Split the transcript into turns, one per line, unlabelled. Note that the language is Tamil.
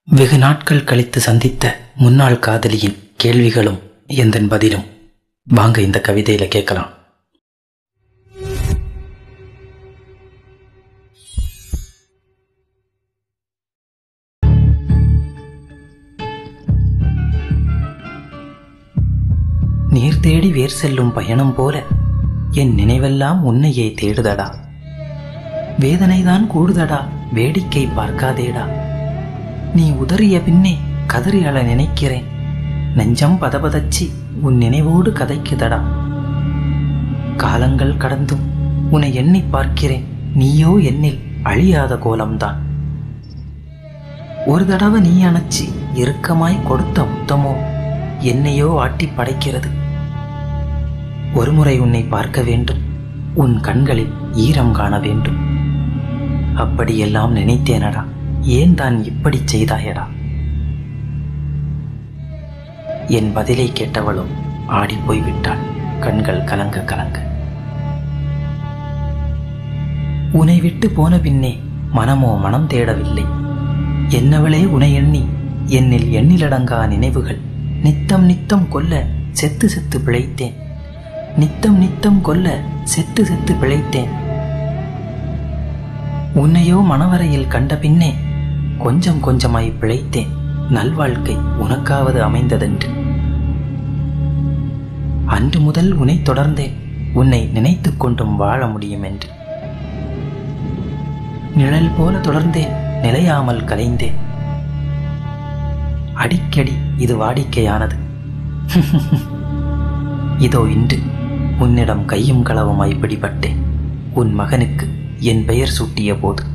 வெகு நாட்கள் கழித்து சந்தித்த முன்னாள் காதலியின் கேள்விகளும் எந்தன் பதிலும் வாங்க இந்த கவிதையில கேட்கலாம் நீர் தேடி வேர் செல்லும் பயணம் போல என் நினைவெல்லாம் உன்னையே தேடுதடா வேதனைதான் கூடுதடா வேடிக்கை பார்க்காதேடா நீ உதறிய பின்னே கதறி அழ நினைக்கிறேன் நெஞ்சம் பதபதச்சி உன் நினைவோடு கதைக்குதடா காலங்கள் கடந்தும் உன்னை எண்ணி பார்க்கிறேன் நீயோ என்னில் அழியாத கோலம்தான் ஒரு தடவை நீ அணைச்சி இறுக்கமாய் கொடுத்த முத்தமோ என்னையோ ஆட்டி படைக்கிறது ஒருமுறை உன்னை பார்க்க வேண்டும் உன் கண்களில் ஈரம் காண வேண்டும் அப்படியெல்லாம் நினைத்தேனடா ஏன் தான் இப்படி செய்தாயடா என் பதிலை கேட்டவளும் ஆடிப்போய் விட்டாள் கண்கள் கலங்க கலங்க உன்னை விட்டு போன பின்னே மனமோ மனம் தேடவில்லை என்னவளே உனை எண்ணி என்னில் எண்ணிலடங்கா நினைவுகள் நித்தம் நித்தம் கொல்ல செத்து செத்து பிழைத்தேன் நித்தம் நித்தம் கொல்ல செத்து செத்து பிழைத்தேன் உன்னையோ மணவரையில் கண்ட பின்னே கொஞ்சம் கொஞ்சமாய் பிழைத்தேன் நல்வாழ்க்கை உனக்காவது அமைந்ததென்று அன்று முதல் உன்னை தொடர்ந்தேன் உன்னை நினைத்துக் கொண்டும் வாழ முடியும் என்று நிழல் போல தொடர்ந்தேன் நிலையாமல் கலைந்தேன் அடிக்கடி இது வாடிக்கையானது இதோ இன்று உன்னிடம் கையும் களவுமாய் பிடிபட்டேன் உன் மகனுக்கு என் பெயர் சூட்டிய போது